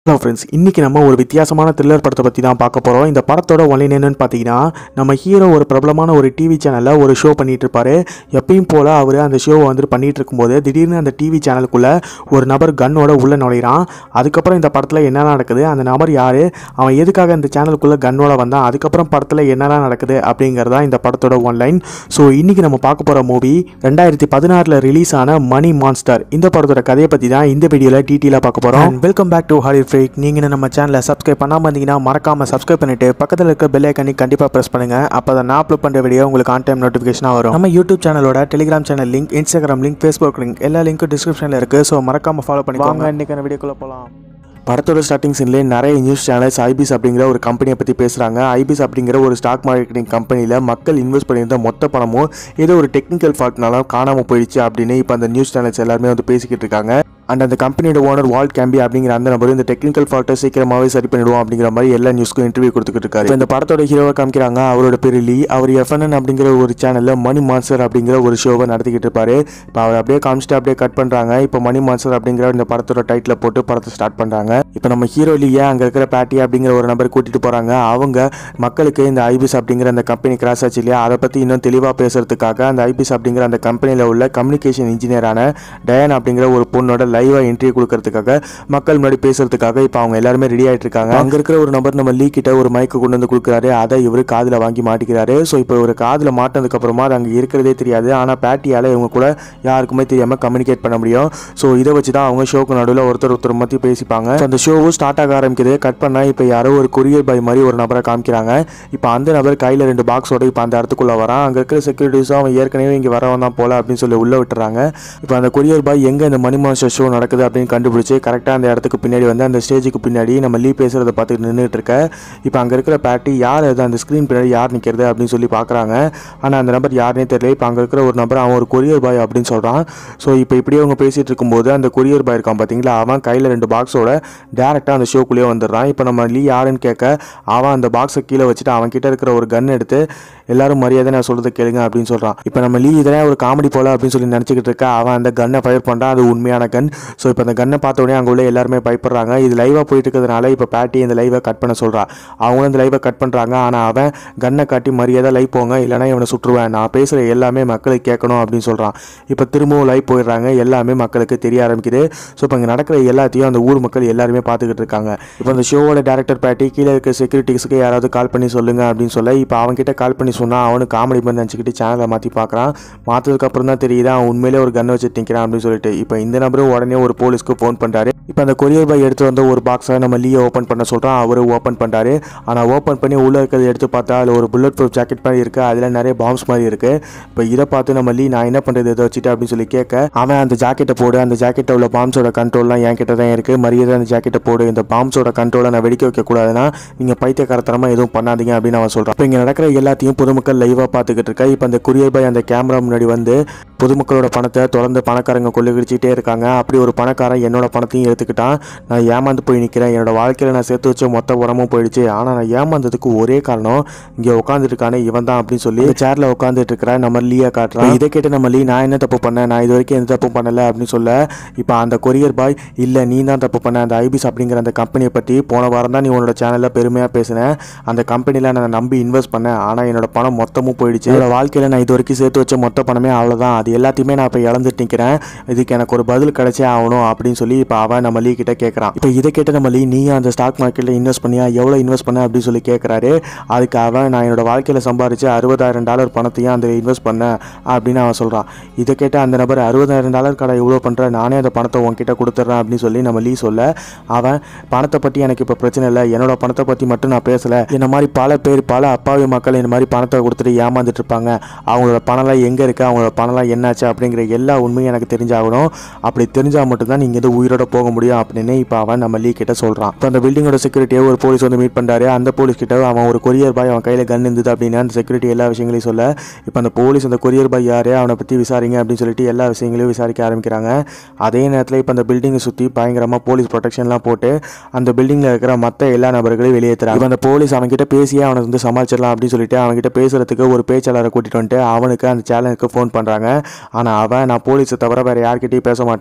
hello friends இன்றைக்கி நம்ம ஒரு வித்தியாசமான த்ரில்லர் படத்தை பற்றி தான் பார்க்க போகிறோம் இந்த படத்தோட ஒன்லைன் என்னன்னு பார்த்தீங்கன்னா நம்ம ஹீரோ ஒரு பிரபலமான ஒரு டிவி சேனலில் ஒரு ஷோ பண்ணிட்டு இருப்பாரு எப்பயும் போல் அவர் அந்த ஷோவை வந்துட்டு பண்ணிட்டு இருக்கும்போது திடீர்னு அந்த டிவி சேனலுக்குள்ளே ஒரு நபர் கன்னோட உள்ளே நுழையிறான் அதுக்கப்புறம் இந்த படத்தில் என்ன நடக்குது அந்த நபர் யார் அவன் எதுக்காக இந்த சேனலுக்குள்ளே கன்னோட வந்தான் அதுக்கப்புறம் படத்தில் என்னெல்லாம் நடக்குது அப்படிங்கிறதா இந்த படத்தோட ஒன்லைன் ஸோ இன்றைக்கி நம்ம பார்க்க போகிற மூவி ரெண்டாயிரத்தி பதினாறில் ரிலீஸ் ஆன மணி மான்ஸ்டர் இந்த படத்தோட கதையை பற்றி தான் இந்த வீடியோவில் டீட்டெயிலாக பார்க்க போகிறோம் welcome back to Hollywood freak நீங்கள் இன்னும் நம்ம சேனலை சப்ஸ்கிரைப் பண்ணாமல் இருந்தீங்கன்னா மறக்காமல் சப்ஸ்கிரைப் பண்ணிட்டு பக்கத்தில் இருக்க பெல் ஐக்கனி கண்டிப்பாக ப்ரெஸ் பண்ணுங்கள் அப்போ தான் நான் அப்லோட் பண்ணுற வீடியோ உங்களுக்கு ஆன் டைம் நோட்டிஃபிகேஷனாக வரும் நம்ம யூடியூப் சேனலோட Telegram channel link Instagram link Facebook link எல்லா லிங்க்கும் டிஸ்கிரிப்ஷனில் இருக்குது ஸோ மறக்காமல் ஃபாலோ பண்ணி வாங்க இன்றைக்கான வீடியோக்குள்ளே போகலாம் படத்தோட ஸ்டார்டிங் சீன்லேயே நிறைய நியூஸ் சேனல்ஸ் ஐபிஸ் அப்படிங்கிற ஒரு கம்பெனியை பற்றி பேசுகிறாங்க ஐபிஸ் அப்படிங்கிற ஒரு ஸ்டாக் மார்க்கெட்டிங் கம்பெனியில் மக்கள் இன்வெஸ்ட் பண்ணியிருந்த மொத்த பணமும் ஏதோ ஒரு டெக்னிக்கல் ஃபால்ட்னால காணாமல் போயிடுச்சு அப்படின்னு இப்போ அந்த நியூஸ் சேனல்ஸ் எல்லாருமே வந்து பேசிக்கிட்டு இருக்காங்க அண்ட் அந்த கம்பெனியோட ஓனர் வால்ட் கேம்பி அப்படிங்கிற அந்த நபர் இந்த டெக்னிக்கல் ஃபால்ட்டை சீக்கிரமாகவே சரி பண்ணிடுவோம் அப்படிங்கிற மாதிரி எல்லா நியூஸ்க்கும் இன்டர்வியூ கொடுத்துக்கிட்டு இருக்காரு இப்ப இந்த படத்தோட ஹீரோவை காமிக்கிறாங்க அவரோட பேர் லீ அவர் எஃப்என்என் அப்படிங்கிற ஒரு சேனலில் மணி மான்சர் அப்படிங்கிற ஒரு ஷோவை நடத்திக்கிட்டு இருப்பாரு இப்போ அவர் அப்படியே காமிச்சிட்டு அப்படியே கட் பண்ணுறாங்க இப்போ மணி மான்சர் அப்படிங்கிற இந்த படத்தோட டைட்டில் போட்டு படத்தை ஸ்டார்ட் பண்ணுறாங்க இப்போ நம்ம ஹீரோ லீயை அங்கே இருக்கிற பேட்டி அப்படிங்கிற ஒரு நபர் கூட்டிட்டு போகிறாங்க அவங்க மக்களுக்கு இந்த ஐபிஸ் அப்படிங்கிற அந்த கம்பெனி கிராஸ் ஆச்சு இல்லையா அதை பற்றி இன்னும் தெளிவாக பேசுறதுக்காக அந்த ஐபிஸ் அப்படிங்கிற அந்த கம்பெனியில் உள்ள கம்யூனிகேஷன் இன்ஜினியரான டயன் அப்படிங்கிற ஒரு பொண்ணோட லைவாக என்ட்ரி கொடுக்கறதுக்காக மக்கள் முன்னாடி பேசுறதுக்காக இப்போ அவங்க எல்லாருமே ரெடி ஆயிட்டு இருக்காங்க அங்கே இருக்கிற ஒரு நபர் நம்ம லீ கிட்ட ஒரு மைக்கு கொண்டு வந்து கொடுக்குறாரு அதை இவர் காதில் வாங்கி மாட்டிக்கிறாரு ஸோ இப்போ ஒரு காதில் மாட்டினதுக்கு அப்புறமா அது அங்கே இருக்கிறதே தெரியாது ஆனால் பேட்டியால் இவங்க கூட யாருக்குமே தெரியாமல் கம்யூனிகேட் பண்ண முடியும் ஸோ இதை வச்சு தான் அவங்க ஷோக்கு நடுவில் ஒருத்தர் ஒருத்தர் மத்தி பேசிப்பாங்க So, அந்த ஷோவும் ஸ்டார்ட் ஆக ஆரம்பிக்குது கட் பண்ணால் இப்போ யாரோ ஒரு கொரியர் பாய் மாதிரி ஒரு நபரை காமிக்கிறாங்க இப்போ அந்த நபர் கையில் ரெண்டு பாக்ஸோட இப்போ அந்த இடத்துக்குள்ளே வரான் அங்கே இருக்கிற செக்யூரிட்டிஸும் அவன் ஏற்கனவே இங்கே வரவன் தான் போல அப்படின்னு சொல்லி உள்ளே விட்டுறாங்க இப்போ அந்த கொரியர் பாய் எங்கே இந்த மணி மாஸ்டர் ஷோ நடக்குது அப்படின்னு கண்டுபிடிச்சி கரெக்டாக அந்த இடத்துக்கு பின்னாடி வந்து அந்த ஸ்டேஜுக்கு பின்னாடி நம்ம லீ பேசுகிறத பார்த்துட்டு நின்றுட்டு இருக்க இப்போ அங்கே இருக்கிற பேட்டி யார் அது அந்த ஸ்க்ரீன் பின்னாடி யார் நிற்கிறது அப்படின்னு சொல்லி பார்க்குறாங்க ஆனால் அந்த நபர் யாருனே தெரியல இப்போ அங்கே இருக்கிற ஒரு நபர் அவன் ஒரு கொரியர் பாய் அப்படின்னு சொல்கிறான் ஸோ இப்போ இப்படியே அவங்க பேசிகிட்டு இருக்கும்போது அந்த கொரியர் பாய் இருக்கான் பார்த்தீங்களா அவன் கையில் ரெண்டு பாக்ஸோட டேரெக்டாக அந்த ஷோக்குள்ளேயே வந்துடுறான் இப்போ நம்ம லீ யாருன்னு கேட்க அவன் அந்த பாக்ஸை கீழே வச்சுட்டு அவன் கிட்ட இருக்கிற ஒரு கன் எடுத்து எல்லாரும் மரியாதை நான் சொல்கிறத கேளுங்க அப்படின்னு சொல்கிறான் இப்போ நம்ம லீ இதெல்லாம் ஒரு காமெடி போல அப்படின்னு சொல்லி நினச்சிக்கிட்டு இருக்க அவன் அந்த கன்னை ஃபயர் பண்ணுறான் அது உண்மையான கன் ஸோ இப்போ அந்த கன்னை பார்த்த உடனே அங்கே உள்ள எல்லாருமே பயப்படுறாங்க இது லைவாக போயிட்டு இருக்கிறதுனால இப்போ பேட்டி இந்த லைவை கட் பண்ண சொல்கிறான் அவங்களும் இந்த லைவை கட் பண்ணுறாங்க ஆனால் அவன் கன்னை காட்டி மரியாதை லைவ் போங்க இல்லைனா இவனை சுற்றுவேன் நான் பேசுகிற எல்லாமே மக்களுக்கு கேட்கணும் அப்படின்னு சொல்கிறான் இப்போ திரும்பவும் லைவ் போயிடுறாங்க எல்லாமே மக்களுக்கு தெரிய ஆரம்பிக்குது ஸோ இப்போ இங்கே நடக்கிற எல்லாத்தையும் அந்த ஊர் மக்கள் எல்லாருமே பார்த்துக்கிட்டு இருக்காங்க இப்போ அந்த ஷோவோட டேரக்டர் பேட்டி கீழே இருக்க செக்யூரிட்டிஸ்க்கு யாராவது கால் பண்ணி சொல்லுங்க அப்படின்னு சொல்ல இப்போ அவன்கிட்ட கால் பண்ணி சொன்னால் அவனு காமெடி பண்ணி நினச்சிக்கிட்டு சேனலை மாற்றி பார்க்குறான் மாற்றதுக்கு அப்புறம் தான் தெரியுது அவன் உண்மையிலே ஒரு கன் வச்சு நிற்கிறான் அப்படின்னு சொல்லிட்டு இப்போ இந்த நபரும் உடனே ஒரு போலீஸ்க்கு ஃபோன் பண்ணுறாரு இப்போ அந்த கொரியர் பாய் எடுத்து வந்த ஒரு பாக்ஸை நம்ம லீயை ஓப்பன் பண்ண சொல்கிறோம் அவர் ஓப்பன் பண்ணுறாரு ஆனால் ஓப்பன் பண்ணி உள்ளே இருக்கிறத எடுத்து பார்த்தா அதில் ஒரு புல்லட் ப்ரூஃப் ஜாக்கெட் மாதிரி இருக்குது அதில் நிறைய பாம்ஸ் மாதிரி இருக்குது இப்போ இதை பார்த்து நம்ம லீ நான் என்ன பண்ணுறது இதை வச்சுட்டு அப்படின்னு சொல்லி கேட்க அவன் அந்த ஜாக்கெட்டை போடு அந்த ஜாக்கெட்டில் உள்ள பாம்ஸோட கண்ட்ரோல்லாம் என் கிட்ட தான் இருக்குது மரியாதை அந்த ஜாக்கெட்டை போடு இந்த பாம்ஸோட கண்ட்ரோலை நான் வெடிக்க வைக்கக்கூடாதுன்னா நீங்கள் பைத்தியக்காரத்தனமாக எதுவும் பண்ணாதீங்க அப்படின்னு அவன் சொல்கிறான் இப்போ இங்கே நடக்கிற எல்லாத்தையும் பொதுமக்கள் லைவாக பார்த்துக்கிட்டு இருக்கா இப்போ அந்த கொரியர் பாய் அந்த கேமரா முன்னாடி வந்து பொதுமக்களோட பணத்தை தொடர்ந்து பணக்காரங்க கொள்ளையடிச்சிட்டே இருக்காங்க அப்படி ஒரு பணக்காரன் என்னோட பணத்தையும் எடுத்துக்கிட்டான் நான் ஏமாந்து போய் நிற்கிறேன் என்னோட வாழ்க்கையில் நான் சேர்த்து வச்ச மொத்த உரமும் போயிடுச்சு ஆனால் நான் ஏமாந்ததுக்கு ஒரே காரணம் இங்கே உட்காந்துருக்கானே இவன் தான் அப்படின்னு சொல்லி சேரில் உட்காந்துட்டு இருக்கிற நம்ம லீயா காட்டுறான் இதை கேட்டு நம்ம லீ நான் என்ன தப்பு பண்ணேன் நான் இது வரைக்கும் எந்த தப்பும் பண்ணலை அப்படின்னு சொல்ல இப்போ அந்த கொரியர் பாய் இல்லை நீ தான் தப்பு பண்ண அந்த ஐபிஸ் அப்படிங்கிற அந்த கம்பெனியை பற்றி போன வாரம் தான் நீ உன்னோட சேனலில் பெருமையாக பேசினேன் அந்த கம்பெனியில் நான் நம்பி இன்வெஸ்ட் பண்ணேன் ஆனால் என்னோட பணம் மொத்தமும் போயிடுச்சு என்னோட வாழ்க்கையில் நான் இது வரைக்கும் சேர்த்து வச்ச மொத்த பணமே அவ்வளோதான் அது எல்லாத்தையுமே நான் இப்போ இழந்துட்டு நிற்கிறேன் இதுக்கு எனக்கு ஒரு பதில் கிடைச்சே ஆகணும் அப்படின்னு சொல்லி இப்போ அவன் நம்ம லீ கிட்ட கேட்குறான் இப்போ இதை கேட்ட நம்ம லீ நீ அந்த ஸ்டாக் மார்க்கெட்டில் இன்வெஸ்ட் பண்ணியா எவ்வளோ இன்வெஸ்ட் பண்ண அப்படின்னு சொல்லி கேட்குறாரு அதுக்கு அவன் நான் என்னோட வாழ்க்கையில் சம்பாரிச்சு அறுபதாயிரம் டாலர் பணத்தையும் அந்த இன்வெஸ்ட் பண்ணேன் அப்படின்னு அவன் சொல்கிறான் இதை கேட்ட அந்த நபர் அறுபதாயிரம் டாலர் கடை இவ்வளோ பண்ணுற நானே அந்த பணத்தை உன்கிட்ட கொடுத்துட்றேன் அப்படின்னு சொல்லி நம்ம லீ சொல்ல அவன் பணத்தை பற்றி எனக்கு இப்போ பிரச்சனை இல்லை என்னோட பணத்தை பற்றி மட்டும் நான் பேசலை இந்த மாதிரி பல பேர் பல அப்பாவி மக்கள் இந்த மாதிரி பணத்தை கொடுத்துட்டு ஏமாந்துட்டு இருப்பாங்க அவங்களோட பணம்லாம் எங்கே இருக்குது அவங்களோட பணம்லாம் என்னாச்சு அப்படிங்கிற எல்லா உண்மையும் எனக்கு தெரிஞ்சாகணும் அப்படி தெரிஞ்சால் மட்டும்தான் நீங்கள் இது உயிரோட போக முடியும் அப்படின்னு இப்போ அவன் நம்ம லீ கிட்ட சொல்கிறான் இப்போ அந்த பில்டிங்கோட செக்யூரிட்டியை ஒரு போலீஸ் வந்து மீட் பண்ணுறாரு அந்த போலீஸ் கிட்ட அவன் ஒரு கொரியர் பாய் அவன் கையில் கன் இருந்தது அப்படின்னு அந்த செக்யூரிட்டி எல்லா விஷயங்களையும் சொல்ல இப்போ அந்த போலீஸ் அந்த கொரியர் பாய் யார் அவனை பற்றி விசாரிங்க அப்படின்னு சொல்லிட்டு எல்லா விஷயங்களையும் விசாரிக்க ஆரம்பிக்கிறாங்க அதே நேரத்தில் இப்போ அந்த பில்டிங்கை சுற்றி பயங்கரமாக போலீஸ் ப்ரொடெக்ஷன்லாம் போட்டு அந்த பில்டிங்கில் இருக்கிற மற்ற எல்லா நபர்களையும் வெளியேற்றுறாங்க இப்போ அந்த போலீஸ் அவன்கிட்ட பேசியே அவனை வந்து சமாளிச்சிடலாம் அப்படின்னு சொல்லிட்டு அவன்கிட்ட பேசுறதுக்கு ஒரு பேச்சாளரை கூட்டிட்டு வந்துட்டு அவனுக்கு அந்த சேனலுக்கு ஃபோன் பண்ணுறாங்க ஆனால் அவன் நான் போலீஸை தவிர வேறு யார்கிட்டயும் பேச மாட்டேன்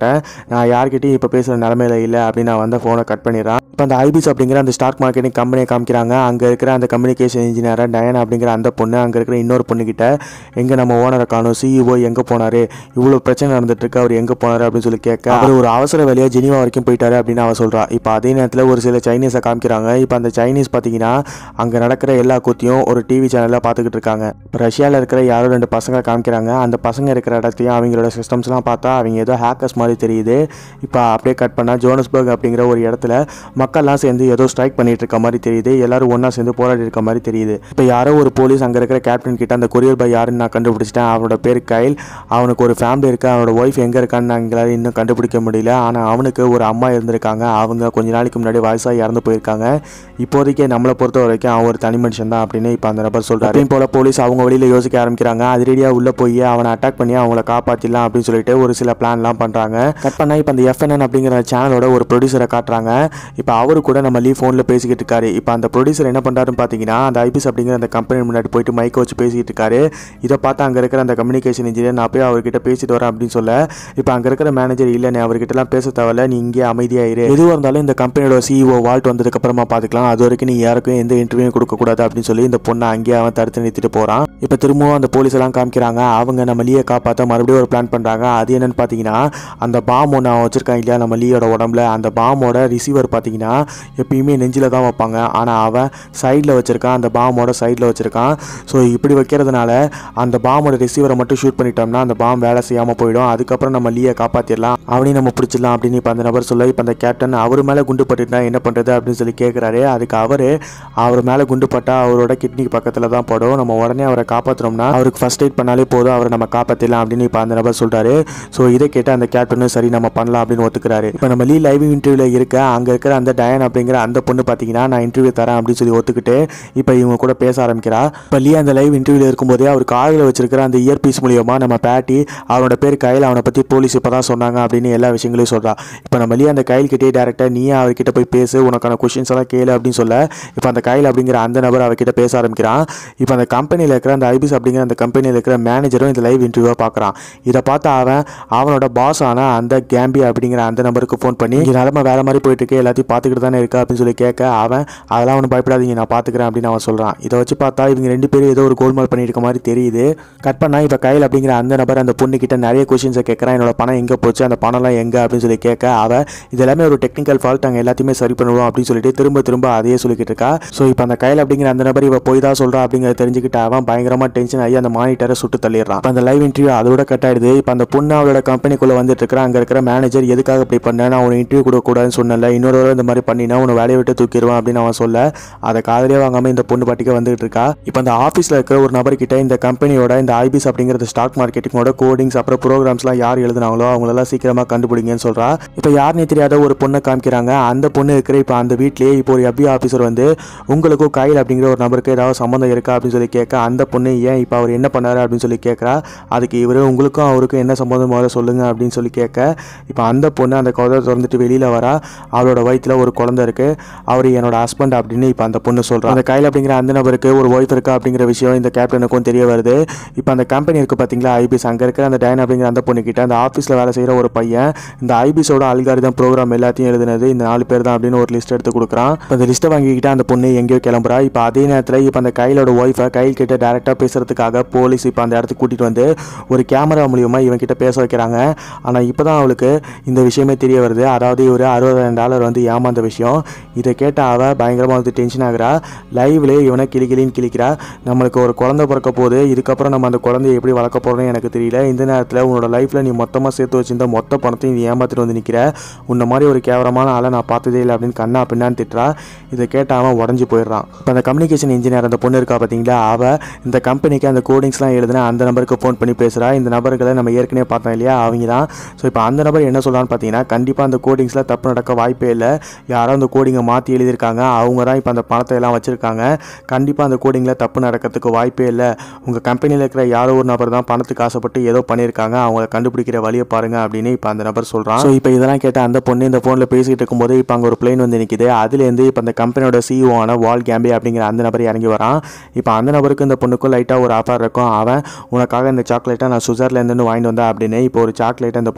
நான் யார்கிட்டயும் இப்போ பேசுகிற நிலமையில இல்லை அப்படின்னு நான் வந்து ஃபோனை கட் பண்ணிடுறான் இப்போ அந்த ஐபிஸ் அப்படிங்கிற அந்த ஸ்டாக் மார்க்கெட்டிங் கம்பெனியை காமிக்கிறாங்க அங்கே இருக்கிற அந்த கம்யூனிகேஷன் இன்ஜினியராக டயன் அப்படிங்கிற அந்த பொண்ணு அங்கே இருக்கிற இன்னொரு பொண்ணுக்கிட்ட எங்கே நம்ம ஓனரை காணும் சிஇஓ எங்கே போனார் இவ்வளோ பிரச்சனை நடந்துட்டு இருக்கு அவர் எங்கே போனார் அப்படின்னு சொல்லி கேட்க அவர் ஒரு அவசர வேலையாக ஜெனிவா வரைக்கும் போயிட்டாரு அப்படின்னு அவ சொல்றா இப்போ அதே நேரத்தில் ஒரு சில சைனீஸை காமிக்கிறாங்க இப்போ அந்த சைனீஸ் பார்த்தீங்கன்னா அங்கே நடக்கிற எல்லா கூத்தையும் ஒரு டிவி சேனலில் பார்த்துக்கிட்டு இருக்காங்க இப்போ ரஷ்யாவில் இருக்கிற யாரோ ரெண்டு பசங்களை காமிக்கிறாங்க அந்த பசங்க இருக்கிற இடத்தையும் அவங்களோட சிஸ்டம்ஸ்லாம் பார்த்தா அவங்க ஏதோ ஹேக்கர்ஸ் மாதிரி தெரியுது இப்போ அப்படியே கட் பண்ணால் ஜோனஸ்பர்க் அப்படிங்கிற ஒரு இடத்துல மக்கள்லாம் சேர்ந்து ஏதோ ஸ்ட்ரைக் பண்ணிட்டு இருக்க மாதிரி தெரியுது எல்லாரும் ஒன்றா சேர்ந்து போராடி இருக்க மாதிரி தெரியுது இப்போ யாரோ ஒரு போலீஸ் அங்கே இருக்கிற கேப்டன் கிட்ட அந்த கொரியர் பாய் யாருன்னு நான் கண்டுபிடிச்சிட்டேன் அவனோட பேர் கைல் அவனுக்கு ஒரு ஃபேமிலி இருக்கு அவனோட ஒய்ஃப் எங்கே இருக்கான்னு எங்களால் இன்னும் கண்டுபிடிக்க முடியல ஆனால் அவனுக்கு ஒரு அம்மா இருந்திருக்காங்க அவங்க கொஞ்ச நாளைக்கு முன்னாடி வயசாக இறந்து போயிருக்காங்க இப்போதைக்கு நம்மளை பொறுத்த வரைக்கும் அவன் ஒரு தனி மனுஷன் தான் அப்படின்னு இப்போ அந்த நபர் சொல்கிறாரு அதே போல் போலீஸ் அவங்க வழியில் யோசிக்க ஆரம்பிக்கிறாங்க அதிரடியாக உள்ளே போய் அவனை அட்டாக் பண்ணி அவங்கள காப்பாற்றிடலாம் அப்படின்னு சொல்லிட்டு ஒரு சில பிளான்லாம் பண்ணுறாங்க கட் பண்ணால் இப்போ அந்த எஃப்என்என் அப்படிங்கிற சேனலோட ஒரு ப்ரொடியூசரை காட்டுறாங்க இப்போ அவரு கூட நம்ம லீவ் ஃபோனில் பேசிக்கிட்டு இருக்காரு இப்போ அந்த ப்ரொடியூசர் என்ன பண்ணுறாருன்னு பார்த்தீங்கன்னா அந்த ஐபிஎஸ் அப்படிங்கிற அந்த கம்பெனி முன்னாடி போயிட்டு மைக்கை வச்சு பேசிக்கிட்டு இருக்காரு இதை பார்த்து அங்கே இருக்கிற அந்த கம்யூனிகேஷன் இன்ஜினியர் நான் போய் அவர்கிட்ட பேசிட்டு வரேன் அப்படின்னு சொல்ல இப்போ அங்கே இருக்கிற மேனேஜர் இல்லை நீ அவர்கிட்டலாம் பேச தேவையில்ல நீ இங்கே அமைதியாயிரு எதுவாக இருந்தாலும் இந்த கம்பெனியோட சிஇஓ வால்ட் வந்ததுக்கு அப்புறமா பார்த்துக்கலாம் அது வரைக்கும் நீ யாருக்கும் எந்த இன்டர்வியூ கொடுக்கக்கூடாது அப்படின்னு சொல்லி இந்த பொண்ணை அங்கேயே அவன் தடுத்து நிறுத்திட்டு போகிறான் இப்போ திரும்பவும் அந்த போலீஸ் எல்லாம் காமிக்கிறாங்க அவங்க நம்ம லீயை காப்பாற்ற மறுபடியும் ஒரு பிளான் பண்ணுறாங்க அது என்னன்னு பார்த்தீங்கன்னா அந்த பாம் ஒன்று அவன் வச்சிருக்கான் இல்லையா நம்ம லீயோட உடம்புல அந்த பாமோட ரிசீவர் பார்த்தீங்கன்னா எப்பயுமே நெஞ்சில் தான் வைப்பாங்க ஆனால் அவன் சைடில் வச்சிருக்கான் அந்த பாமோட சைடில் வச்சிருக்கான் ஸோ இப்படி வைக்கிறதுனால அந்த பாமோட ரிசீவரை மட்டும் ஷூட் பண்ணிட்டோம்னா அந்த பாம் வேலை செய்யாமல் போயிடும் அதுக்கப்புறம் நம்ம லீயை காப்பாற்றிடலாம் அவனையும் நம்ம பிடிச்சிடலாம் அப்படின்னு இப்போ அந்த நபர் சொல்ல இப்போ அந்த கேப்டன் அவர் மேலே குண்டு பட்டுட்டா என்ன பண்ணுறது அப்படின்னு சொல்லி கேட்குறாரு அதுக்கு அவர் அவர் மேலே குண்டு பட்டா அவரோட கிட்னிக்கு பக்கத்தில் தான் படும் நம்ம உடனே அவரை காப்பாற்றணும்னா அவருக்கு ஃபர்ஸ்ட் எய்ட் பண்ணாலே போதும் அவரை நம்ம காப்பாற்றிடலாம் அப்படின்னு இப்போ அந்த நபர் சொல்கிறாரு ஸோ இதை கேட்டு அந்த கேப்டனும் சரி நம்ம பண்ணலாம் அப்படின்னு ஒத்துக்கிறாரு இப்போ நம்ம லீ லைவ் இன்டர்வியூவில் இருக்க அங்கே இருக்கிற அந்த டயன் அப்படிங்கிற அந்த பொண்ணு பார்த்தீங்கன்னா நான் இன்டர்வியூ தரேன் அப்படின்னு சொல்லி ஒத்துக்கிட்டு இப்போ இவங்க கூட பேச ஆரம்பிக்கிறா இப்போ லீ அந்த லைவ் இன்டர்வியூவில் இருக்கும்போதே அவர் காதில் வச்சிருக்கிற அந்த இயர்பீஸ் மூலியமாக நம்ம பேட்டி அவனோட பேர் கையில் அவனை பற்றி போலீஸ் இப்போ தான் சொன்னாங்க அப்படின்னு எல்லா விஷயங்களையும் சொல்கிறா இப்போ நம்ம லீ அந்த கையில் கிட்டே டேரக்டாக நீயே அவர்கிட்ட போய் பேசு உனக்கான கொஷின்ஸ் எல்லாம் கேளு அப்படின்னு சொல்ல இப்போ அந்த கையில் அப்படிங்கிற அந்த நபர் அவர்கிட்ட பேச ஆரம்பிக்கிறான் இப்போ அந்த கம்பெனியில் இருக்கிற அந்த ஐபிஸ் அப்படிங்கிற அந்த கம்பெனியில் இருக்கிற மேனேஜரும் இந்த லைவ் இன்டர்வியூவாக பார்க்குறான் இதை பார்த்து அவன் அவனோட பாஸ் ஆன அந்த கேம்பி அப்படிங்கிற அந்த நம்பருக்கு ஃபோன் பண்ணி இங்கே நிலமை வேற மாதிரி போயிட்டு இருக்கு எல்லாத்தையும் பார்த்துக்கிட்டு தானே இருக்கா அப்படின்னு சொல்லி கேட்க அவன் அதெல்லாம் ஒன்றும் பயப்படாதீங்க நான் பார்த்துக்கிறேன் அப்படின்னு அவன் சொல்கிறான் இதை வச்சு பார்த்தா இவங்க ரெண்டு பேரும் ஏதோ ஒரு கோல்மால் பண்ணிட்டு இருக்க மாதிரி தெரியுது கட் பண்ணா இப்போ கையில் அப்படிங்கிற அந்த நபர் அந்த பொண்ணு கிட்ட நிறைய கொஷின்ஸை கேட்குறான் என்னோட பணம் எங்கே போச்சு அந்த பணம்லாம் எங்கே அப்படின்னு சொல்லி கேட்க அவ இது எல்லாமே ஒரு டெக்னிக்கல் ஃபால்ட் நாங்கள் எல்லாத்தையுமே சரி பண்ணுவோம் அப்படின்னு சொல்லிட்டு திரும்ப திரும்ப அதையே சொல்லிக்கிட்டு இருக்கா ஸோ இப்போ அந்த கையில் அப்படிங்கிற அந்த நபர் இவ போய் தான் சொல்கிறா அப்படிங்கிறத தெரிஞ்சுக்கிட்டு அவன் பயங்கரமாக டென்ஷன் ஆகி அந்த மானிட்டரை சுட்டு தள்ளிடுறான் இப்போ அந்த லைவ் இன்டர்வியூ அதோட கட் ஆயிடுது இப்போ அந்த பொண்ணு அவளோட கம்பெனிக்குள்ளே வந்துட்டு இருக்கிற அங்கே இருக்கிற மேனேஜர் எதுக்காக இப்படி பண்ண நான் உன இன்டர்வியூ கொடுக்கக்கூடாதுன்னு சொன்னல இன்னொரு தடவை இந்த மாதிரி பண்ணினா உன்னை வேலையை விட்டு தூக்கிடுவேன் அப்படின்னு அவன் சொல்ல அதை காதலியே வாங்காமல் இந்த பொண்ணு பாட்டிக்கு வந்துகிட்டு இருக்கா இப்போ அந்த ஆஃபீஸில் இருக்கிற ஒரு நபர்கிட்ட இந்த கம்பெனியோட இந்த ஐபிஸ் அப்படிங்கிறது ஸ்டாக் மார்க்கெட்டிங்கோட கோடிங்ஸ் அப்புறம் ப்ரோக்ராம்ஸ்லாம் யார் எழுதுனாங்களோ அவங்களெல்லாம் சீக்கிரமாக கண்டுபிடிங்கன்னு சொல்கிறா இப்போ யாருனே தெரியாத ஒரு பொண்ணை காமிக்கிறாங்க அந்த பொண்ணு இருக்கிற இப்போ அந்த வீட்லேயே இப்போ ஒரு எஃபி ஆஃபீஸர் வந்து உங்களுக்கும் கையில் அப்படிங்கிற ஒரு நபருக்கு ஏதாவது சம்மந்தம் இருக்கா அப்படின்னு சொல்லி கேட்க அந்த பொண்ணு ஏன் இப்போ அவர் என்ன பண்ணாரு அப்படின்னு சொல்லி கேட்குறா அதுக்கு இவர் உங்களுக்கும் அவருக்கும் என்ன சம்மந்தம் முதல்ல சொல்லுங்க அப்படின்னு சொல்லி கேட்க இப்போ அந்த பொண்ணு அந்த கதை திறந்துட்டு வெளியில் வரா அவளோட வயித்துல ஒரு குழந்தை இருக்கு அவர் என்னோட ஹஸ்பண்ட் அப்படின்னு இப்போ அந்த பொண்ணு சொல்கிறா அந்த கையில் அப்படிங்கிற அந்த நபருக்கு ஒரு ஒய்ஃப் இருக்கா அப்படிங்கிற விஷயம் இந்த கேப்டனுக்கும் தெரிய வருது இப்போ அந்த கம்பெனி இருக்கு பார்த்தீங்களா ஐபிஎஸ் அங்கே இருக்கிற அந்த டைன் அப்படிங்கிற அந்த பொண்ணு கிட்ட அந்த ஆஃபீஸில் வேலை செய்கிற ஒரு பையன் இந்த ஐபிஎஸோட அல்காரிதம் ப்ரோக்ராம் எல்லாத்தையும் எழுதுனது இந்த நாலு பேர் தான் அப்படின்னு ஒரு லிஸ்ட் எடுத்து கொடுக்குறான் இப்போ அந்த லிஸ்ட்டை வாங்கிக்கிட்டு அந்த பொண்ணு எங்கேயோ கிளம்புறா இப்போ அதே நேரத்தில் இப்போ அந்த கையிலோட ஒய்ஃபை கையில் கிட்ட டேரெக்டாக பேசுறதுக்காக போலீஸ் இப்போ அந்த இடத்துக்கு கூட்டிகிட்டு வந்து ஒரு கேமரா மூலியமா இவன் கிட்ட பேச வைக்கிறாங்க ஆனால் இப்போ தான் அவளுக்கு இந்த விஷயமே தெரிய வருது அதாவது இவர் அறுபதாயிரம் டாலர் வந்து ஏமாந்த விஷயம் இதை கேட்ட அவ பயங்கரமாக வந்து டென்ஷன் ஆகுறா லைவ்லேயே இவனை கிளி கிளின்னு கிளிக்கிறா நம்மளுக்கு ஒரு குழந்தை பிறக்க போகுது இதுக்கப்புறம் நம்ம அந்த குழந்தைய எப்படி வளர்க்க போகிறோம்னு எனக்கு தெரியல இந்த நேரத்தில் உன்னோட லைஃப்பில் நீ மொத்தமாக சேர்த்து வச்சிருந்த மொத்த பணத்தையும் நீ ஏமாத்திட்டு வந்து நிற்கிற உன்ன மாதிரி ஒரு கேவலமான ஆளை நான் பார்த்ததே இல்லை அப்படின்னு கண்ணா பின்னான்னு திட்டுறா இதை கேட்ட அவன் உடஞ்சி போயிடுறான் இப்போ அந்த கம்யூனிகேஷன் இன்ஜினியர் அந்த பொண்ணு இருக்கா பார்த்தீங்களா அவள் இந்த கம்பெனிக்கு அந்த கோடிங்ஸ்லாம் எழுதுன அந்த நம்பருக்கு ஃபோன் பண்ணி பேசுகிறா இந்த நபர்களை நம்ம ஏற்கனவே பார்த்தோம் இல்லையா அவங்க தான் ஸோ இப்போ அந்த நபர் என்ன சொல்கிறான்னு பார்த்தீங்கன்னா கண்டிப்பாக அந்த கோடிங்ஸில் தப்பு நடக்க வாய்ப்பே இல்லை யாரோ அந்த கோடிங்கை மாற்றி எழுதியிருக்காங்க அவங்க தான் இப்போ அந்த பணத்தை எல்லாம் வச்சுருக்காங்க கண்டிப்பாக அந்த கோடிங்கில் தப்பு நடக்கிறதுக்கு வாய்ப்பே இல்லை உங்கள் கம்பெனியில் இருக்கிற யாரோ ஒரு நபர் தான் பணத்துக்கு ஆசைப்பட்டு ஏதோ பண்ணியிருக்காங்க அவங்கள கண்டுபிடிக்கிற வழியை பாருங்க அப்படின்னு இப்போ அந்த நபர் சொல்கிறான் ஸோ இப்போ இதெல்லாம் கேட்ட அந்த பொண்ணு இந்த ஃபோனில் பேசிக்கிட்டு இருக்கும்போது இப்போ அங்கே ஒரு பிளேன் வந்து நிற்கிது அதுலேருந்து இப்போ அந்த கம்பெனியோட சிஇஓ ஆன வால் கேம்பி அப்படிங்கிற அந்த நபர் இறங்கி வரான் இப்போ அந்த நபருக்கு இந்த பொண்ணுக்கும் லைட்டாக ஒரு ஆஃபர் இருக்கும் அவன் உனக்காக இந்த சாக்லேட்டை நான் சுவிட்சர்லேருந்துன்னு வாங்கிட்டு வந்தேன் அப்படின்னு இப்போ ஒரு சாக்லேட்டை அந்த பொண்ணுக்கிட்ட கொடுக்குறான்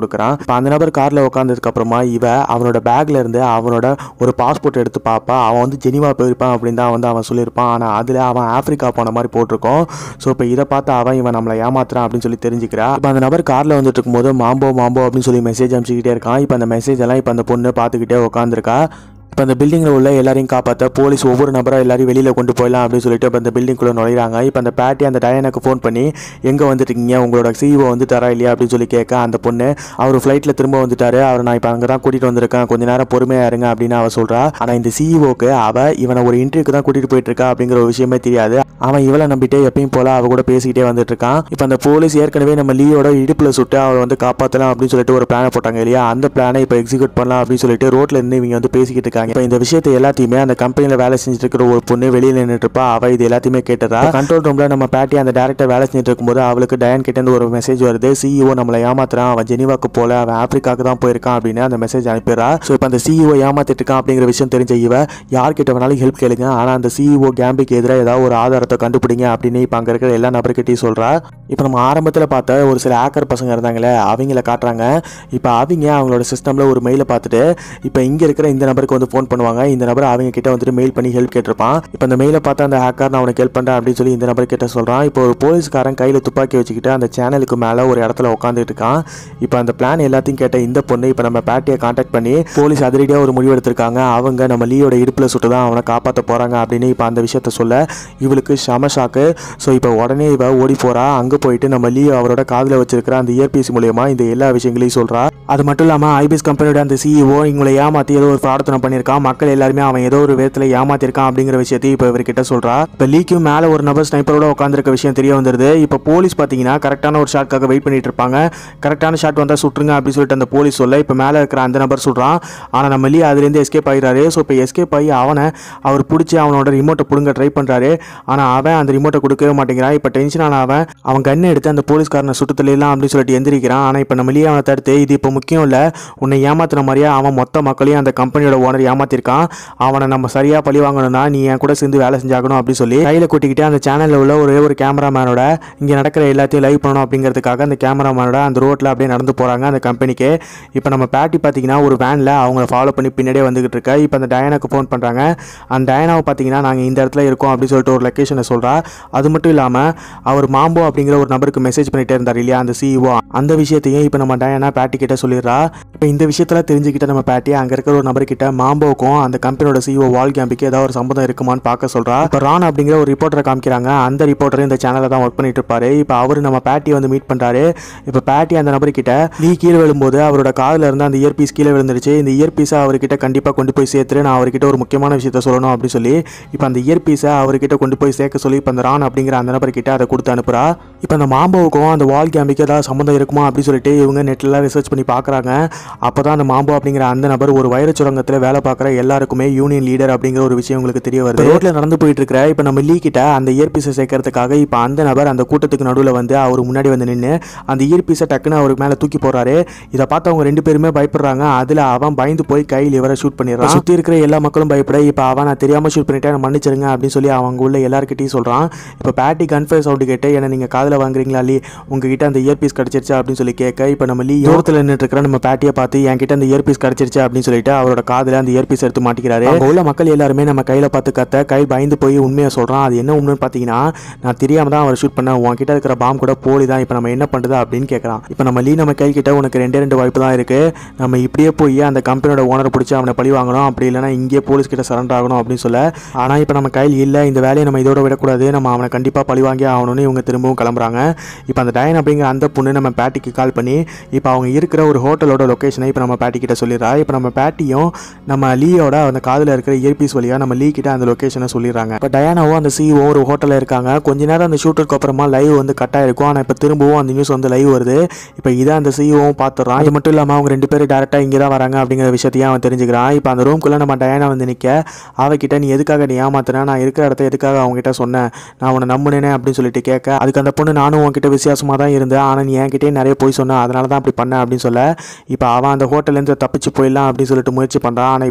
கொடுக்குறான் இப்போ அந்த நபர் காரில் உட்காந்ததுக்கு அப்புறமா இவ அவனோட பேக்ல இருந்து அவனோட ஒரு பாஸ்போர்ட் எடுத்து பார்ப்பா அவன் வந்து ஜெனிவா போயிருப்பான் அப்படின்னு தான் வந்து அவன் சொல்லியிருப்பான் ஆனால் அதில் அவன் ஆப்பிரிக்கா போன மாதிரி போட்டிருக்கோம் ஸோ இப்போ இதை பார்த்து அவன் இவன் நம்மளை ஏமாத்துறான் அப்படின்னு சொல்லி தெரிஞ்சுக்கிறா இப்போ அந்த நபர் காரில் வந்துட்டு இருக்கும்போது மாம்போ மாம்போ அப்படின்னு சொல்லி மெசேஜ் அனுப்பிச்சிக்கிட்டே இருக்கான் இப்போ அந்த மெசேஜ் எல்லாம் இப்போ அந்த பொண்ணு பார்த்துக்கிட்டே உட்காந்துருக்கா இப்போ அந்த பில்டிங்கில் உள்ள எல்லாரையும் காப்பாற்ற போலீஸ் ஒவ்வொரு நபராக எல்லாரையும் வெளியில் கொண்டு போயிடலாம் அப்படின்னு சொல்லிட்டு இப்போ அந்த பில்டிங்குள்ளே நுழையிறாங்க இப்போ அந்த பேட்டி அந்த டயனுக்கு ஃபோன் பண்ணி எங்கே வந்துட்டுருக்கீங்க உங்களோட சிஇஓ வந்து தரா இல்லையா அப்படின்னு சொல்லி கேட்க அந்த பொண்ணு அவர் ஃப்ளைட்டில் திரும்ப வந்துட்டாரு அவர் நான் இப்போ அங்கே தான் கூட்டிகிட்டு வந்திருக்கேன் கொஞ்ச நேரம் பொறுமையாக இருங்க அப்படின்னு அவ சொல்கிறா ஆனால் இந்த சிஇஓக்கு அவ இவனை ஒரு இன்டர்வியூக்கு தான் கூட்டிகிட்டு போயிட்டு இருக்கா அப்படிங்கிற ஒரு விஷயமே தெரியாது அவன் இவளை நம்பிட்டு எப்பயும் போல அவ கூட பேசிக்கிட்டே வந்துட்டு இருக்கான் இப்போ அந்த போலீஸ் ஏற்கனவே நம்ம லீயோட இடுப்பில் சுட்டு அவளை வந்து காப்பாற்றலாம் அப்படின்னு சொல்லிட்டு ஒரு பிளானை போட்டாங்க இல்லையா அந்த பிளானை இப்போ எக்ஸிக்யூட் பண்ணலாம் அப்படின்னு சொல்லிட்டு ரோட்ல இருந்து இவங்க வந்து பேசிக்கிட்டு இருக்காங்க இப்போ இந்த விஷயத்தை எல்லாத்தையுமே அந்த கம்பெனியில் வேலை செஞ்சுட்டு இருக்கிற ஒரு பொண்ணு வெளியில் நின்றுட்டு இருப்பா அவ இது எல்லாத்தையுமே கேட்டதா கண்ட்ரோல் ரூம்ல நம்ம பேட்டி அந்த டேரக்டர் வேலை செஞ்சுட்டு இருக்கும்போது அவளுக்கு டயன் கிட்ட இருந்து ஒரு மெசேஜ் வருது சிஇஓ நம்மளை ஏமாத்துறான் அவன் ஜெனிவாக்கு போல அவன் ஆப்பிரிக்காக்கு தான் போயிருக்கான் அப்படின்னு அந்த மெசேஜ் அனுப்பிடுறா ஸோ இப்போ அந்த சிஇஓ ஏமாத்திட்டு இருக்கான் அப்படிங்கிற விஷயம் தெரிஞ்ச இவ யார்கிட்ட வேணாலும் ஹெல்ப் கேளுங்க ஆனால் அந்த சிஇஓ கேம்பிக்கு எதிராக ஏதாவது ஒரு ஆதாரத்தை கண்டுபிடிங்க அப்படின்னு இப்போ அங்கே இருக்கிற எல்லா நபர்கிட்டையும் சொல்றா இப்போ நம்ம ஆரம்பத்தில் பார்த்த ஒரு சில ஹேக்கர் பசங்க இருந்தாங்களே அவங்கள காட்டுறாங்க இப்போ அவங்க அவங்களோட சிஸ்டமில் ஒரு மெயிலை பார்த்துட்டு இப்போ இங்கே இருக்கிற இந்த நபருக்கு வந்து ஃபோன் பண்ணுவாங்க இந்த நபர் அவங்க கிட்ட வந்துட்டு மெயில் பண்ணி ஹெல்ப் கேட்டிருப்பான் இப்போ அந்த மெயிலை பார்த்து அந்த ஹேக்கர் நான் உனக்கு ஹெல்ப் பண்ணுறேன் அப்படின்னு சொல்லி இந்த நபர் கிட்ட சொல்கிறான் இப்போ ஒரு போலீஸ்காரன் கையில் துப்பாக்கி வச்சுக்கிட்டு அந்த சேனலுக்கு மேலே ஒரு இடத்துல உட்காந்துட்டு இருக்கான் இப்போ அந்த பிளான் எல்லாத்தையும் கேட்ட இந்த பொண்ணு இப்போ நம்ம பேட்டியை காண்டாக்ட் பண்ணி போலீஸ் அதிரடியாக ஒரு முடிவு எடுத்திருக்காங்க அவங்க நம்ம லீயோட இடுப்பில் சுட்டு தான் அவனை காப்பாற்ற போகிறாங்க அப்படின்னு இப்போ அந்த விஷயத்த சொல்ல இவளுக்கு செம ஷாக்கு ஸோ இப்போ உடனே இவ ஓடி போகிறா அங்கே போயிட்டு நம்ம லீ அவரோட காதில் வச்சிருக்கிற அந்த இயர்பிசி மூலயமா இந்த எல்லா விஷயங்களையும் சொல்கிறா அது மட்டும் இல்லாமல் ஐபிஎஸ் கம்பெனியோட அந்த சிஇஓ இவங்களை ஏமாற்றி ஏதோ ஒரு பிரார்த்தனை பண்ணியிருக்கான் மக்கள் எல்லாருமே அவன் ஏதோ ஒரு விதத்தில் ஏமாத்திருக்கான் அப்படிங்கிற விஷயத்தையும் இப்போ இவர்கிட்ட சொல்கிறா இப்போ லீக்கும் மேலே ஒரு நபர் ஸ்னைப்பரோட உட்காந்துருக்க விஷயம் தெரிய வந்துருது இப்போ போலீஸ் பார்த்தீங்கன்னா கரெக்டான ஒரு ஷாட்காக வெயிட் பண்ணிட்டு இருப்பாங்க கரெக்டான ஷாட் வந்தால் சுட்டுருங்க அப்படின்னு சொல்லிட்டு அந்த போலீஸ் சொல்ல இப்போ மேலே இருக்கிற அந்த நபர் சொல்கிறான் ஆனால் நம்ம லீ அதுலேருந்து எஸ்கேப் ஆகிறாரு ஸோ இப்போ எஸ்கேப் ஆகி அவனை அவர் பிடிச்சி அவனோட ரிமோட்டை பிடுங்க ட்ரை பண்ணுறாரு ஆனால் அவன் அந்த ரிமோட்டை கொடுக்கவே மாட்டேங்கிறான் இப்போ டென்ஷன் ஆன அவன் அவன் கண்ணை எடுத்து அந்த போலீஸ்காரனை சுட்டு தள்ளிடலாம் அப்படின்னு சொல்லிட்டு எந்திரிக்கிறான் ஆனால் இப்போ நம்ம லீ அவனை தடுத்து இது இப்போ முக்கியம் இல்லை உன்னை ஏமாத்தின மாதிரியே அவன் மொத்த மக்களையும் அந்த கம்பெனியோட ஓனர் ஏமாத்திருக்கான் அவனை நம்ம சரியாக பழி வாங்கணும்னா நீ என் கூட சேர்ந்து வேலை செஞ்சாகணும் அப்படின்னு சொல்லி கையில் கூட்டிக்கிட்டு அந்த சேனலில் உள்ள ஒரே ஒரு கேமராமேனோட இங்கே நடக்கிற எல்லாத்தையும் லைவ் பண்ணணும் அப்படிங்கிறதுக்காக அந்த கேமராமேனோட அந்த ரோட்டில் அப்படியே நடந்து போகிறாங்க அந்த கம்பெனிக்கு இப்போ நம்ம பேட்டி பார்த்தீங்கன்னா ஒரு வேனில் அவங்கள ஃபாலோ பண்ணி பின்னாடியே வந்துகிட்டு இருக்க இப்போ அந்த டயனாக்கு ஃபோன் பண்ணுறாங்க அந்த டயனாவை பார்த்தீங்கன்னா நாங்கள் இந்த இடத்துல இருக்கோம் அப்படின்னு சொல்லிட்டு ஒரு லொக்கேஷனை சொல்கிறா அது மட்டும் இல்லாமல் அவர் மாம்போ அப்படிங்கிற ஒரு நபருக்கு மெசேஜ் பண்ணிட்டே இருந்தார் இல்லையா அந்த சிஇஓ அந்த விஷயத்தையும் இப்போ நம்ம டயனா பேட்டி கிட்ட சொல்லிடுறா இப்போ இந்த விஷயத்தில் தெரிஞ்சுக்கிட்ட நம்ம பேட்டி அங்கே இருக்கிற ஒரு நபர்கிட்ட மாம்போவுக்கும் அந்த கம்பெனியோட சிஇஓ வால் கேம்பிக்கு ஏதாவது ஒரு சம்பந்தம் இருக்குமான்னு பார்க்க சொல்கிறா இப்போ ரான் அப்படிங்கிற ஒரு ரிப்போர்ட்டரை காமிக்கிறாங்க அந்த ரிப்போர்ட்டர் இந்த சேனலில் தான் ஒர்க் பண்ணிட்டு இருப்பாரு இப்போ அவர் நம்ம பேட்டியை வந்து மீட் பண்ணுறாரு இப்போ பேட்டி அந்த நபர்கிட்ட நீ கீழே விழும்போது அவரோட காதில் இருந்து அந்த இயர்பீஸ் கீழே விழுந்துருச்சு இந்த இயர்பீஸை அவர்கிட்ட கண்டிப்பாக கொண்டு போய் சேர்த்துரு நான் அவர்கிட்ட ஒரு முக்கியமான விஷயத்த சொல்லணும் அப்படின்னு சொல்லி இப்போ அந்த இயர்பீஸை அவர்கிட்ட கொண்டு போய் சேர்க்க சொல்லி இப்போ அந்த ரான் அப்படிங்கிற அந்த நபர்கிட்ட அதை கொடுத்து அனுப்புறா இப்போ அந்த மாம்போவுக்கும் அந்த வால் கேம்பிக்கு ஏதாவது சம்மந்தம் இருக்குமா அப்படின்னு சொல்லிட்டு இவங்க நெட்லாம் ரிசர்ச் பண்ணி பார்க்குறாங்க அப்போ தான் அந்த மாம்போ அப்படிங்கிற அந்த நபர் ஒரு வைர சுரங்கத்தில் வேலை பார்க்குற எல்லாருக்குமே யூனியன் லீடர் அப்படிங்கிற ஒரு விஷயம் உங்களுக்கு தெரிய வருது ரோட்டில் நடந்து போயிட்டு இருக்கிற இப்போ நம்ம லீ கிட்ட அந்த இயர்பீஸை சேர்க்கறதுக்காக இப்போ அந்த நபர் அந்த கூட்டத்துக்கு நடுவில் வந்து அவர் முன்னாடி வந்து நின்று அந்த இயர்பீஸை டக்குன்னு அவருக்கு மேலே தூக்கி போறாரு இதை பார்த்து அவங்க ரெண்டு பேருமே பயப்படுறாங்க அதில் அவன் பயந்து போய் கையில் இவரை ஷூட் பண்ணிடுறான் சுற்றி இருக்கிற எல்லா மக்களும் பயப்பட இப்போ அவன் நான் தெரியாமல் ஷூட் பண்ணிட்டேன் என்னை மன்னிச்சிருங்க அப்படின்னு சொல்லி அவங்க உள்ள எல்லாருக்கிட்டையும் சொல்கிறான் இப்போ பேட்டி கன்ஃபர்ஸ் சவுண்டு கேட்டு என்ன நீங்கள் காதில் வாங்குறீங்களா லீ உங்ககிட்ட அந்த இயர்பீஸ் கிடச்சிருச்சா அப்படின்னு சொல்லி கேட்க இப்போ நம்ம லீ தூரத்தில் நின்றுட்டு இருக்கிற நம்ம பேட்டியை பார்த்து என்கிட்ட அந்த இயர்பீஸ் கிடச்சிருச்சு அப்படின்னு சொல்லிட்டு அவரோட காதில் அந்த இயர்பீஸ் எடுத்து மாட்டிக்கிறாரு அங்க உள்ள மக்கள் எல்லாருமே நம்ம கையில் பார்த்து கத்த கை பயந்து போய் உண்மையை சொல்கிறான் அது என்ன உண்மைன்னு பார்த்தீங்கன்னா நான் தெரியாம தான் அவர் ஷூட் பண்ணேன் உன்கிட்ட இருக்கிற பாம் கூட போலி தான் இப்போ நம்ம என்ன பண்ணுறது அப்படின்னு கேட்குறான் இப்போ நம்ம லீ நம்ம கை கிட்ட உனக்கு ரெண்டே ரெண்டு வாய்ப்பு தான் இருக்கு நம்ம இப்படியே போய் அந்த கம்பெனியோட ஓனரை பிடிச்சி அவனை பழி வாங்கணும் அப்படி இல்லைன்னா இங்கே போலீஸ் கிட்ட சரண்டர் ஆகணும் அப்படின்னு சொல்ல ஆனால் இப்போ நம்ம கையில் இல்லை இந்த வேலையை நம்ம இதோட விடக்கூடாது நம்ம அவனை கண்டிப்பாக பழி வாங்கி ஆகணும்னு இவங்க திரும்பவும் கிளம்புறாங்க இப்போ அந்த டயன் அப்படிங்கிற அந்த பொண்ணு நம்ம பேட்டிக்கு கால் பண்ணி இப்போ அவங்க இருக்கிற ஒரு ஹோட்டலோட லொக்கேஷனை இப்போ நம்ம பேட்டி கிட்ட சொல்லிடுறா இப்போ நம்ம பேட்டியும் நம்ம லீயோட அந்த காதில் இருக்கிற இயர்பீஸ் வழியாக நம்ம லீ கிட்ட அந்த லொக்கேஷனை சொல்லிடுறாங்க இப்போ டயானாவும் அந்த சிஓ ஒரு ஹோட்டலில் இருக்காங்க கொஞ்ச நேரம் அந்த ஷூட்டருக்கு அப்புறமா லைவ் வந்து கட் ஆயிருக்கும் ஆனால் இப்போ திரும்பவும் அந்த நியூஸ் வந்து லைவ் வருது இப்போ இதை அந்த சிஓவும் பார்த்துறான் அது மட்டும் இல்லாமல் அவங்க ரெண்டு பேரும் டேரெக்டாக இங்கே தான் வராங்க அப்படிங்கிற விஷயத்தையும் அவன் தெரிஞ்சுக்கிறான் இப்போ அந்த ரூம்குள்ளே நம்ம டயானா வந்து நிற்க அவகிட்ட நீ எதுக்காக நீ ஏமாத்துன நான் இருக்கிற இடத்த எதுக்காக அவங்ககிட்ட சொன்னேன் நான் உன்னை நம்புனேனே அப்படின்னு சொல்லிட்டு கேட்க அதுக்கு அந்த பொண்ணு நானும் உன்கிட்ட வித்தியாசமாக தான் இருந்தேன் ஆனால் நீ என்கிட்டயே நிறைய போய் சொன்ன அதனால தான் அப்படி பண்ணேன் அப்படின்னு சொல்ல இப்போ அவன் அந்த ஹோட்டல்லேருந்து தப்பிச்சு போயிடலாம் அப்படின்னு சொல்லிட்டு முயற்சி பண்ணுறான் ஆனால்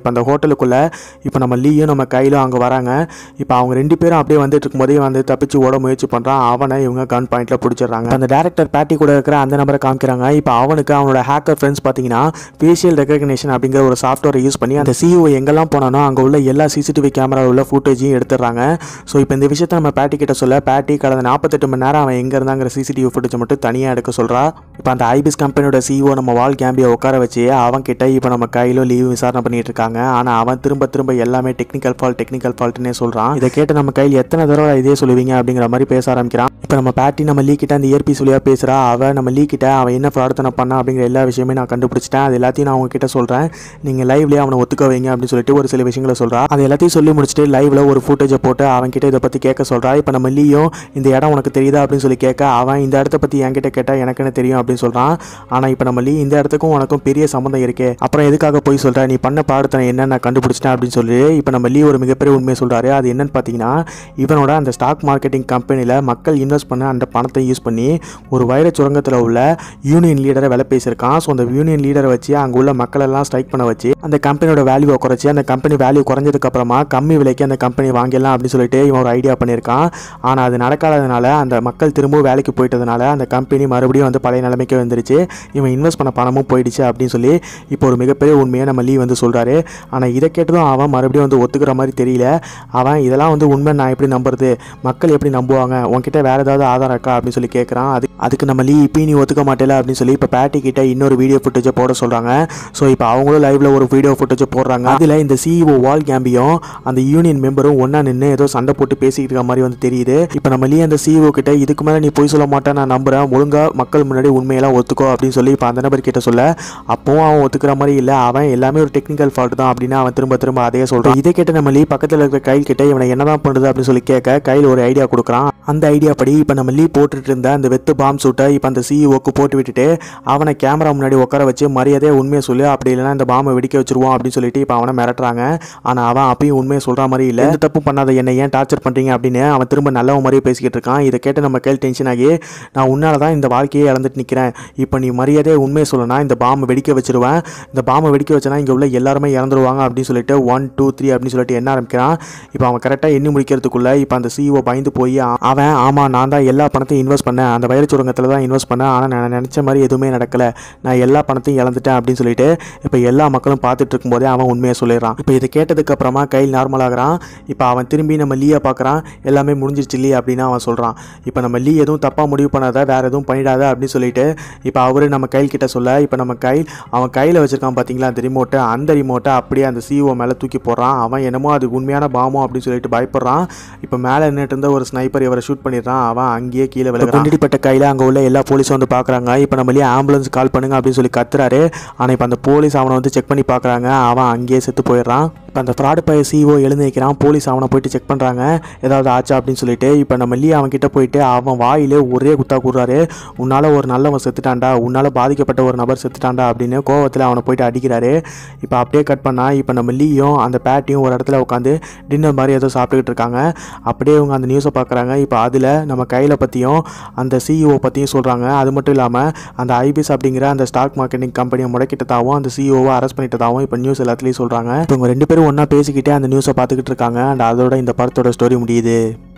இப்போ அந்த ஹோட்டலுக்குள்ளே இப்போ நம்ம லீயும் நம்ம கையிலும் அங்கே வராங்க இப்போ அவங்க ரெண்டு பேரும் அப்படியே வந்துட்டு இருக்கும்போதே வந்து தப்பிச்சு ஓட முயற்சி பண்ணுறான் அவனை இவங்க கன் பாயிண்ட்டில் பிடிச்சிடுறாங்க அந்த டேரக்டர் பேட்டி கூட இருக்கிற அந்த நம்பரை காமிக்கிறாங்க இப்போ அவனுக்கு அவனோட ஹேக்கர் ஃப்ரெண்ட்ஸ் பார்த்தீங்கன்னா ஃபேஷியல் ரெகக்னேஷன் அப்படிங்கிற ஒரு சாஃப்ட்வேரை யூஸ் பண்ணி அந்த சிஇஓ எங்கெல்லாம் போனானோ அங்கே உள்ள எல்லா சிசிடிவி கேமரா உள்ள ஃபுட்டேஜையும் எடுத்துடுறாங்க ஸோ இப்போ இந்த விஷயத்தை நம்ம பேட்டி கிட்ட சொல்ல பேட்டி கடந்த நாற்பத்தெட்டு மணி நேரம் அவன் எங்கே இருந்தாங்கிற சிசிடிவி ஃபுட்டேஜ் மட்டும் தனியாக எடுக்க சொல்கிறா இப்போ அந்த ஐபிஎஸ் கம்பெனியோட சிஇஓ நம்ம வால் கேம்பியை உட்கார வச்சு அவன் கிட்ட இப்போ நம்ம கையிலும் லீவ் விசாரணை பண்ணிட்டு இருக்காங்க ஆனால் அவன் திரும்ப திரும்ப எல்லாமே டெக்னிக்கல் ஃபால்ட் டெக்னிக்கல் ஃபால்ட்னே சொல்கிறான் இதை கேட்டு நம்ம கையில் எத்தனை தடவை இதே சொல்லுவீங்க அப்படிங்கிற மாதிரி பேச ஆரம்பிக்கிறான் இப்போ நம்ம பேட்டி நம்ம லீ கிட்ட அந்த இயற்பி சொல்லியா பேசுகிறா அவன் நம்ம லீ கிட்ட அவன் என்ன ஃப்ராடுத்தனை பண்ணா அப்படிங்கிற எல்லா விஷயமே நான் கண்டுபிடிச்சிட்டேன் அது எல்லாத்தையும் நான் உங்ககிட்ட சொல்கிறேன் நீங்கள் லைவ்லேயே அவனை ஒத்துக்க வைங்க அப்படின்னு சொல்லிட்டு ஒரு சில விஷயங்களை சொல்கிறா அது எல்லாத்தையும் சொல்லி முடிச்சுட்டு லைவ்ல ஒரு ஃபுட்டேஜை போட்டு அவன் கிட்ட இதை பற்றி கேட்க சொல்கிறா இப்போ நம்ம லீயும் இந்த இடம் உனக்கு தெரியுதா அப்படின்னு சொல்லி கேட்க அவன் இந்த இடத்த பற்றி என்கிட்ட கேட்டால் எனக்குன்னு தெரியும் அப்படின்னு சொல்கிறான் ஆனால் இப்போ நம்ம லீ இந்த இடத்துக்கும் உனக்கும் பெரிய சம்மந்தம் இருக்கே அப்புறம் எதுக்காக போய் சொல்கிற நீ பண்ண பாடத்தனை என்ன நான் கண்டுபிடிச்சிட்டேன் அப்படின்னு சொல்லி இப்போ நம்ம லீ ஒரு மிகப்பெரிய உண்மையை சொல்கிறாரு அது என்னன்னு பார்த்தீங்கன்னா இவனோட அந்த ஸ்டாக் மார்க்கெட்டிங் கம்பெனியில் மக்கள் இன்வெஸ்ட் பண்ண அந்த பணத்தை யூஸ் பண்ணி ஒரு வைர சுரங்கத்தில் உள்ள யூனியன் லீடரை விலை பேசியிருக்கான் ஸோ அந்த யூனியன் லீடரை வச்சு அங்கே உள்ள மக்களெல்லாம் ஸ்ட்ரைக் பண்ண வச்சு அந்த கம்பெனியோட வேல்யூவை குறைச்சி அந்த கம்பெனி வேல்யூ குறைஞ்சதுக்கு அப்புறமா கம்மி விலைக்கு அந்த கம்பெனி வாங்கிடலாம் அப்படின்னு சொல்லிட்டு இவன் ஒரு ஐடியா பண்ணியிருக்கான் ஆனால் அது நடக்காததுனால அந்த மக்கள் திரும்பவும் வேலைக்கு போயிட்டதுனால அந்த கம்பெனி மறுபடியும் வந்து பழைய நிலைமைக்கு வந்துருச்சு இவன் இன்வெஸ்ட் பண்ண பணமும் போயிடுச்சு அப்படின்னு சொல்லி இப்போ ஒரு மிகப்பெரிய உண்மையை நம்ம லீ வந்து சொல்கிறாரு ஆனால் இதை கேட்டதும் அவன் மறுபடியும் வந்து ஒத்துக்கிற மாதிரி தெரியல அவன் இதெல்லாம் வந்து உண்மை நான் எப்படி நம்புறது மக்கள் எப்படி நம்புவாங்க உன்கிட்ட வேற ஏதாவது ஆதாரம் இருக்கா அப்படின்னு சொல்லி கேட்குறான் அது அதுக்கு நம்ம லீ இப்போ நீ ஒத்துக்க மாட்டேல அப்படின்னு சொல்லி இப்போ பேட்டி கிட்ட இன்னொரு வீடியோ ஃபுட்டேஜை போட சொல்கிறாங்க ஸோ இப்போ அவங்களும் லைவ்ல ஒரு வீடியோ ஃபுட்டேஜை போடுறாங்க அதில் இந்த சிஇஓ வால் கேம்பியும் அந்த யூனியன் மெம்பரும் ஒன்றா நின்று ஏதோ சண்டை போட்டு பேசிக்கிட்டு இருக்க மாதிரி வந்து தெரியுது இப்போ நம்ம லீ அந்த சிஇஓ கிட்ட இதுக்கு மேலே நீ போய் சொல்ல மாட்டேன் நான் நம்புறேன் ஒழுங்கா மக்கள் முன்னாடி உண்மையெல்லாம் ஒத்துக்கோ அப்படின்னு சொல்லி இப்போ அந்த நபர் கிட்ட சொல்ல அப்பவும் அவன் ஒத்துக்கிற மாதிரி இல்லை அவன் எல்லாமே ஒரு டெக்னிக்கல் ஃபால்ட் தான் அப்படின்னு அவன் திரும்ப திரும்ப அதே சொல்கிறான் இதை கேட்ட நம்ம லீ பக்கத்தில் இருக்கிற கைல் கிட்ட இவனை என்னதான் பண்ணுறது அப்படின்னு சொல்லி கேட்க கையில் ஒரு ஐடியா கொடுக்குறான் அந்த ஐடியா படி இப்போ நம்ம லீ போட்டுட்டு இருந்த அந்த வெத்து பாம் சூட்டை இப்போ அந்த சிஇஓக்கு போட்டு விட்டுட்டு அவனை கேமரா முன்னாடி உட்கார வச்சு மரியாதையாக உண்மையை சொல்லு அப்படி இல்லைன்னா இந்த பாம்பை வெடிக்க வச்சிருவோம் அப்படின்னு சொல்லிட்டு இப்போ அவனை மிரட்டுறாங்க ஆனால் அவன் அப்பயும் உண்மையை சொல்கிற மாதிரி இல்லை எந்த தப்பும் பண்ணாத என்னை ஏன் டார்ச்சர் பண்ணுறீங்க அப்படின்னு அவன் திரும்ப நல்லவன் மாதிரியே பேசிக்கிட்டு இருக்கான் இதை கேட்டு நம்ம கேள் டென்ஷன் ஆகி நான் உன்னால தான் இந்த வாழ்க்கையே இழந்துட்டு நிற்கிறேன் இப்போ நீ மரியாதையாக உண்மையை சொல்லனா இந்த பாம்பை வெடிக்க வச்சிருவேன் இந்த பாம்பை வெடிக்க வச்சனா இங்கே உள்ள எல்லாருமே இறந்துருவாங்க அப்படின்னு சொல்லிட்டு ஒன் டூ த்ரீ அப்படின்னு சொல்லிட்டு என்ன ஆரம்பிக்கிறான் இப்போ அவன் கரெக்டாக எண்ணி முடிக்கிறதுக்குள்ள இப்போ அந்த சிஇஓ பயந்து போய் அ- அவன் ஆமாம் நான் தான் எல்லா பணத்தையும் இன்வெஸ்ட் பண்ணேன் அந்த வயிறு சுரங்கத்தில் தான் இன்வெஸ்ட் பண்ணேன் ஆனால் நான் நினச்ச மாதிரி எதுவுமே நடக்கலை நான் எல்லா பணத்தையும் இழந்துட்டேன் அப்படின்னு சொல்லிட்டு இப்போ எல்லா மக்களும் பார்த்துட்டு இருக்கும்போதே அவன் உண்மையை சொல்லிடுறான் இப்போ இதை கேட்டதுக்கு அப்புறமா கையில் நார்மல் ஆகுறான் இப்போ அவன் திரும்பி நம்ம லீயை பார்க்குறான் எல்லாமே முடிஞ்சிருச்சு இல்லையா அப்படின்னு அவன் சொல்கிறான் இப்போ நம்ம லீ எதுவும் தப்பாக முடிவு பண்ணாத வேற எதுவும் பண்ணிடாத அப்படின்னு சொல்லிட்டு இப்போ அவரு நம்ம கையில் கிட்ட சொல்ல இப்போ நம்ம கையில் அவன் கையில் வச்சிருக்கான் பார்த்தீங்களா அந்த ரிமோட்டை அந்த ரிமோட்டை அப்படியே அந்த சிஓ மேலே தூக்கி போடுறான் அவன் என்னமோ அது உண்மையான பாமோ அப்படின்னு சொல்லிட்டு பயப்படுறான் இப்போ மேலே நின்றுட்டு இருந்த ஒரு ஸ்னைப்பர் இவரை ஷூட் பண்ணிடுறான் அவன் அங்கேயே கீழே விழுகிறான் குண்டிப்பட்ட கையில் அங்கே உள்ள எல்லா போலீஸும் வந்து பார்க்குறாங்க இப்போ நம்ம லீ ஆம்புலன்ஸ் கால் பண்ணுங்க அப்படின்னு சொல்லி கத்துறாரு ஆனால் இப்போ அந்த போலீஸ் அவனை வந்து செக் பண்ணி பார்க்குறாங்க அவன் அங்கேயே செத்து போயிடுறான் இப்போ அந்த ஃப்ராடு பைய சிஓ எழுந்து நிற்கிறான் போலீஸ் அவனை போயிட்டு செக் பண்ணுறாங்க ஏதாவது ஆச்சா அப்படின்னு சொல்லிட்டு இப்போ நம்ம லீ அவன் கிட்ட போயிட்டு அவன் வாயிலே ஒரே குத்தா கூடுறாரு உன்னால் ஒரு நல்லவன் செத்துட்டான்டா உன்னால் பாதிக்கப்பட்ட ஒரு நபர் செத்துட்டான்டா அப்படின்னு கோவத்தில் அவனை போயிட்டு அடிக்கிறாரு இப்போ அப்படியே கட் பண்ணா இப்போ நம்ம லீயும் அந்த பேட்டியும் ஒரு இடத்துல உட்காந்து டின்னர் மாதிரி ஏதோ சாப்பிட்டுக்கிட்டு இருக்காங்க அப்படியே இவங்க அந்த நியூஸை பார்க்குறாங்க இப்போ அதில் நம்ம கையில் பற்றியும் அந்த சிஇஓ பற்றியும் சொல்கிறாங்க அது மட்டும் இல்லாமல் அந்த ஐபிஎஸ் அப்படிங்கிற அந்த ஸ்டாக் மார்க்கெட்டிங் கம்பெனியை முடக்கிட்டதாகவும் அந்த சிஇஓவை அரெஸ்ட் பண்ணிட்டதாகவும் இப்போ நியூஸ் எல்லாத்துலேயும் சொல்கிறாங்க இப்போ இவங்க ரெண்டு பேரும் ஒன்றா பேசிக்கிட்டே அந்த நியூஸை பார்த்துக்கிட்டு இருக்காங்க அண்ட் அதோட இந்த படத்தோட ஸ்டோரி முடியுது